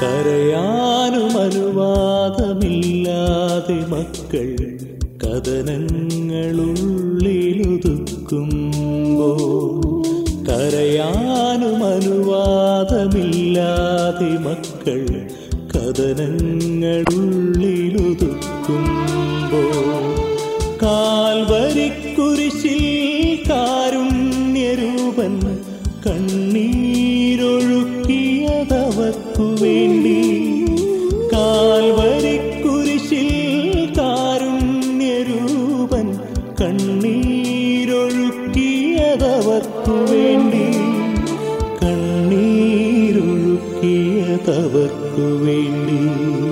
കരയാനും അനുവാദമില്ലാതെ മക്കൾ കഥനങ്ങളുള്ളിലൊതുക്കുമ്പോൾ കരയാനും അനുവാദമില്ലാതെ മക്കൾ കഥനങ്ങളുള്ളിലൊതുക്കുമ്പോൾ കാൽവരിക്കുരിശിൽ കാരുണ്യരൂപൻ കണ്ണീരൊഴുക്കിയതവർക്കു വേണ്ടി കാൽവരിക്കുരിശിൽ കാരുണ്യരൂപൻ കണ്ണീരൊഴുക്കിയതവർക്കു വേണ്ടി കണ്ണീരൊഴുക്കിയതവർക്കു വേണ്ടി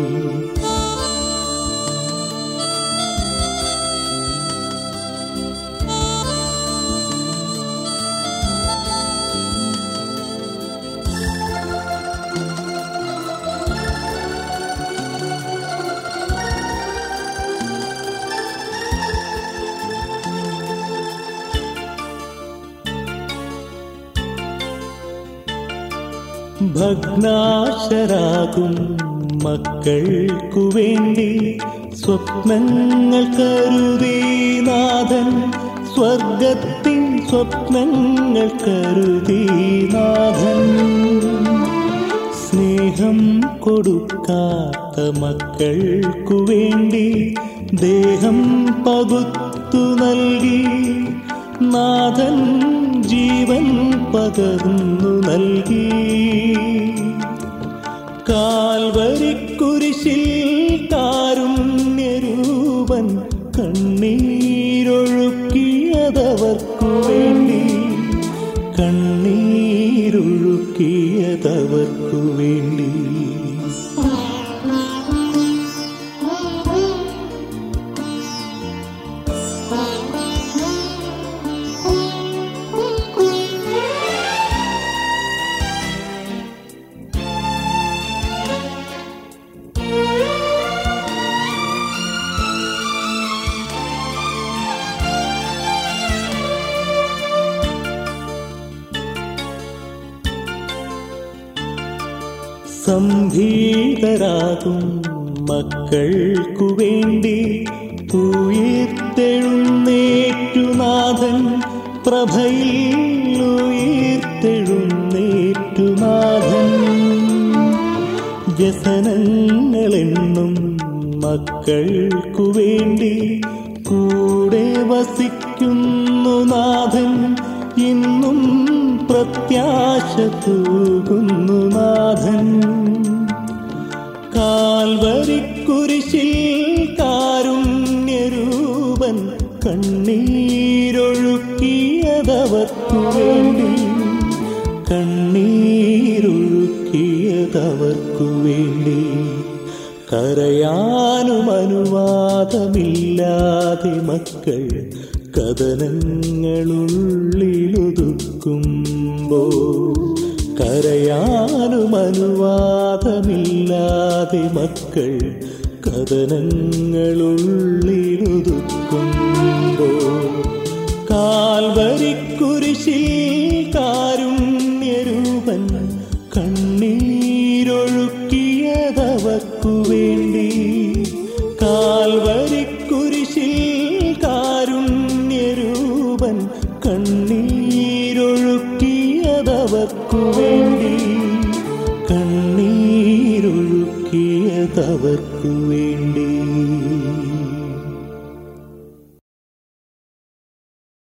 ഭഗ്നാശരാകും മക്കൾക്കു വേണ്ടി സ്വപ്നങ്ങൾ കരുതി നാഥൻ സ്വർഗത്തിൻ സ്വപ്നങ്ങൾ കരുതി നാഥൻ സ്നേഹം കൊടുക്കാത്ത മക്കൾക്കു വേണ്ടി ദേഹം പകുത്തു നൽകി നാഥൻ ജീവൻ പകർന്നു നൽകി കാൽവരിക്കുരിശിൽ കാരുണ്യരൂപൻ കണ്ണീരൊഴുക്കിയതവർക്കു വേണ്ടി കണ്ണീരൊഴുക്കിയതവർക്കു വേണ്ടി സംഭീതരാകും മക്കൾക്കു വേണ്ടി ഉയർത്തെഴുന്നേറ്റുനാഥൻ പ്രഭയിൽ ഉയർത്തെഴുന്നേറ്റുനാഥൻ വ്യസനങ്ങളെന്നും മക്കൾക്കു വേണ്ടി കൂടെ വസിക്കുന്നു നാഥൻ ഇന്നും പ്രത്യാശ തൂകുന്നു നാഥൻ കാൽവരിക്കുരിശിൽ കാരുണ്യരൂപൻ കണ്ണീരൊഴുക്കിയതവർക്കു വേണ്ടി കണ്ണീരൊഴുക്കിയതവർക്കു വേണ്ടി കരയാനും അനുവാദമില്ലാതെ മക്കൾ കഥനങ്ങളുള്ളിലൊതുക്കുമ്പോൾ കരയാനും അനുവാദമില്ലാതെ മക്കൾ കഥനങ്ങളുള്ളിലൊതുക്കുമ്പോൾ കാൽവരിക്കുരിശിൽ കാരുണ്യരൂപൻ കണ്ണീരൊഴുക്കിയതവർക്കു വേണ്ടി കാൽവരിക്കുരിശിൽ കാരുണ്യരൂപൻ കണ്ണീരൊഴുക്കിയതവർക്കു വേണ്ടി കണ്ണീരൊഴുക്കിയതവർക്കു വേണ്ടി